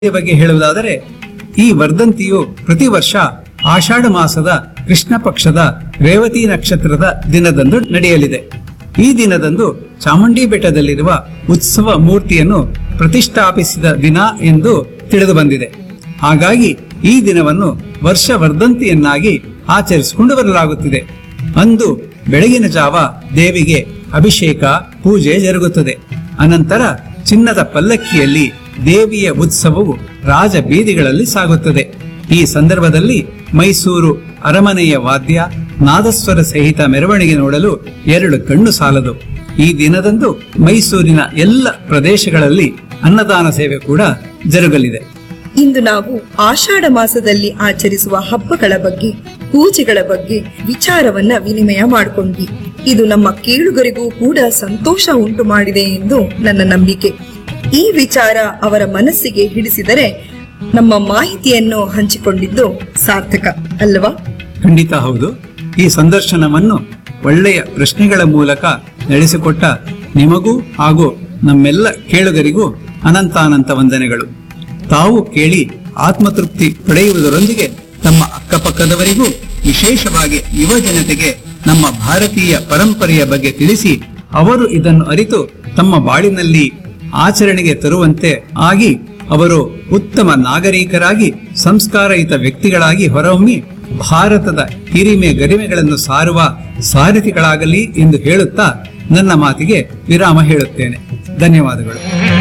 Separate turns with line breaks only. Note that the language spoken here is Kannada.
ಈ ಬಗ್ಗೆ ಹೇಳುವುದಾದರೆ ಈ ವರ್ಧಂತಿಯು ಪ್ರತಿ ವರ್ಷ ಆಷಾಢ ಮಾಸದ ಕೃಷ್ಣ ಪಕ್ಷದ ರೇವತಿ ನಕ್ಷತ್ರದ ದಿನದಂದು ನಡೆಯಲಿದೆ ಈ ದಿನದಂದು ಚಾಮುಂಡಿ ಬೆಟ್ಟದಲ್ಲಿರುವ ಉತ್ಸವ ಮೂರ್ತಿಯನ್ನು ಪ್ರತಿಷ್ಠಾಪಿಸಿದ ದಿನ ಎಂದು ತಿಳಿದು ಬಂದಿದೆ ಹಾಗಾಗಿ ಈ ದಿನವನ್ನು ವರ್ಷ ವರ್ಧಂತಿಯನ್ನಾಗಿ ಆಚರಿಸಿಕೊಂಡು ಬರಲಾಗುತ್ತಿದೆ ಅಂದು ಬೆಳಗಿನ ಜಾವ ದೇವಿಗೆ ಅಭಿಷೇಕ ಪೂಜೆ ಜರುಗುತ್ತದೆ ಅನಂತರ ಚಿನ್ನದ ಪಲ್ಲಕ್ಕಿಯಲ್ಲಿ ದೇವಿಯ ಉತ್ಸವವು ರಾಜ ಬೀದಿಗಳಲ್ಲಿ ಸಾಗುತ್ತದೆ ಈ ಸಂದರ್ಭದಲ್ಲಿ ಮೈಸೂರು ಅರಮನೆಯ ವಾದ್ಯ ನಾದಸ್ವರ ಸಹಿತ ಮೆರವಣಿಗೆ ನೋಡಲು ಎರಡು ಕಣ್ಣು ಸಾಲದು ಈ ದಿನದಂದು ಮೈಸೂರಿನ ಎಲ್ಲ ಪ್ರದೇಶಗಳಲ್ಲಿ ಅನ್ನದಾನ ಸೇವೆ ಕೂಡ ಜರುಗಲಿದೆ
ಇಂದು ನಾವು ಆಷಾಢ ಮಾಸದಲ್ಲಿ ಆಚರಿಸುವ ಹಬ್ಬಗಳ ಬಗ್ಗೆ ಪೂಜೆಗಳ ಬಗ್ಗೆ ವಿಚಾರವನ್ನ ವಿನಿಮಯ ಮಾಡಿಕೊಂಡ್ವಿ ಇದು ನಮ್ಮ ಕೇಳುಗರಿಗೂ ಕೂಡ ಸಂತೋಷ ಉಂಟು ಮಾಡಿದೆ ಎಂದು ನನ್ನ ನಂಬಿಕೆ ಈ ವಿಚಾರ ಅವರ ಮನಸ್ಸಿಗೆ ಹಿಡಿಸಿದರೆ ನಮ್ಮ ಮಾಹಿತಿಯನ್ನು ಹಂಚಿಕೊಂಡಿದ್ದು ಸಾರ್ಥಕ ಅಲ್ವಾ
ಖಂಡಿತ ಹೌದು ಈ ಸಂದರ್ಶನವನ್ನು ಒಳ್ಳೆಯ ಪ್ರಶ್ನೆಗಳ ಮೂಲಕ ನಡೆಸಿಕೊಟ್ಟ ನಿಮಗೂ ಹಾಗೂ ನಮ್ಮೆಲ್ಲ ಕೇಳುಗರಿಗೂ ಅನಂತಾನಂತ ವಂದನೆಗಳು ತಾವು ಕೇಳಿ ಆತ್ಮತೃಪ್ತಿ ಪಡೆಯುವುದರೊಂದಿಗೆ ತಮ್ಮ ಅಕ್ಕಪಕ್ಕದವರಿಗೂ ವಿಶೇಷವಾಗಿ ಯುವ ಜನತೆಗೆ ನಮ್ಮ ಭಾರತೀಯ ಪರಂಪರೆಯ ಬಗ್ಗೆ ತಿಳಿಸಿ ಅವರು ಇದನ್ನು ಅರಿತು ತಮ್ಮ ಬಾಳಿನಲ್ಲಿ ಆಚರಣೆಗೆ ತರುವಂತೆ ಆಗಿ ಅವರು ಉತ್ತಮ ನಾಗರಿಕರಾಗಿ ಸಂಸ್ಕಾರಯುತ ವ್ಯಕ್ತಿಗಳಾಗಿ ಹೊರಹೊಮ್ಮಿ ಭಾರತದ ಹಿರಿಮೆ ಗರಿಮೆಗಳನ್ನು ಸಾರುವ ಸಾರಥಿಗಳಾಗಲಿ ಎಂದು ಹೇಳುತ್ತಾ ನನ್ನ ಮಾತಿಗೆ ವಿರಾಮ ಹೇಳುತ್ತೇನೆ ಧನ್ಯವಾದಗಳು